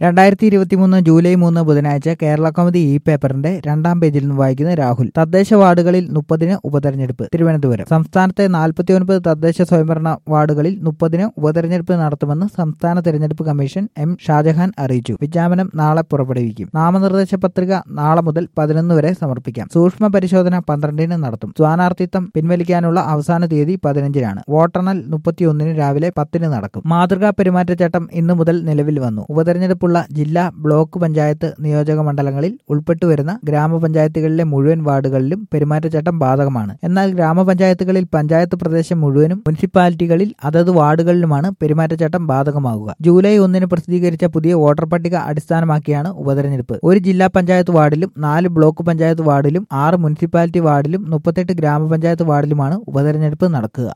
രണ്ടായിരത്തി ഇരുപത്തിമൂന്ന് ജൂലൈ മൂന്ന് ബുധനാഴ്ച കേരള കൗമുദി ഇ പേപ്പറിന്റെ രണ്ടാം പേജിൽ നിന്ന് വായിക്കുന്ന രാഹുൽ തദ്ദേശ വാർഡുകളിൽ മുപ്പതിന് ഉപതെരഞ്ഞെടുപ്പ് തിരുവനന്തപുരം സംസ്ഥാനത്തെ നാൽപ്പത്തിയൊൻപത് തദ്ദേശ സ്വയംഭരണ വാർഡുകളിൽ മുപ്പതിന് ഉപതെരഞ്ഞെടുപ്പ് നടത്തുമെന്ന് സംസ്ഥാന തെരഞ്ഞെടുപ്പ് കമ്മീഷൻ എം ഷാജഹാൻ അറിയിച്ചു വിജ്ഞാപനം നാളെ പുറപ്പെടുവിക്കും നാമനിർദ്ദേശ പത്രിക നാളെ മുതൽ പതിനൊന്ന് വരെ സമർപ്പിക്കാം സൂക്ഷ്മ പരിശോധന പന്ത്രണ്ടിന് നടത്തും സ്ഥാനാർത്ഥിത്വം പിൻവലിക്കാനുള്ള അവസാന തീയതി പതിനഞ്ചിനാണ് വോട്ടെണ്ണൽ മുപ്പത്തിയൊന്നിന് രാവിലെ പത്തിന് നടക്കും മാതൃകാ പെരുമാറ്റച്ചട്ടം ഇന്നു മുതൽ നിലവിൽ വന്നു ഉപതെരഞ്ഞെടുപ്പുള്ള ജില്ലാ ബ്ലോക്ക് പഞ്ചായത്ത് നിയോജക മണ്ഡലങ്ങളിൽ ഉൾപ്പെട്ടുവരുന്ന ഗ്രാമപഞ്ചായത്തുകളിലെ മുഴുവൻ വാർഡുകളിലും പെരുമാറ്റച്ചട്ടം ബാധകമാണ് എന്നാൽ ഗ്രാമപഞ്ചായത്തുകളിൽ പഞ്ചായത്ത് പ്രദേശം മുഴുവനും മുനിസിപ്പാലിറ്റികളിൽ അതത് വാർഡുകളിലുമാണ് പെരുമാറ്റച്ചട്ടം ബാധകമാകുക ജൂലൈ ഒന്നിന് പ്രസിദ്ധീകരിച്ച പുതിയ വോട്ടർ പട്ടിക അടിസ്ഥാനമാക്കിയാണ് ഉപതെരഞ്ഞെടുപ്പ് ഒരു ജില്ലാ പഞ്ചായത്ത് വാർഡിലും നാല് ബ്ലോക്ക് പഞ്ചായത്ത് വാർഡിലും ആറ് മുനിസിപ്പാലിറ്റി വാർഡിലും മുപ്പത്തെട്ട് ഗ്രാമപഞ്ചായത്ത് വാർഡിലുമാണ് ഉപതെരഞ്ഞെടുപ്പ് നടക്കുക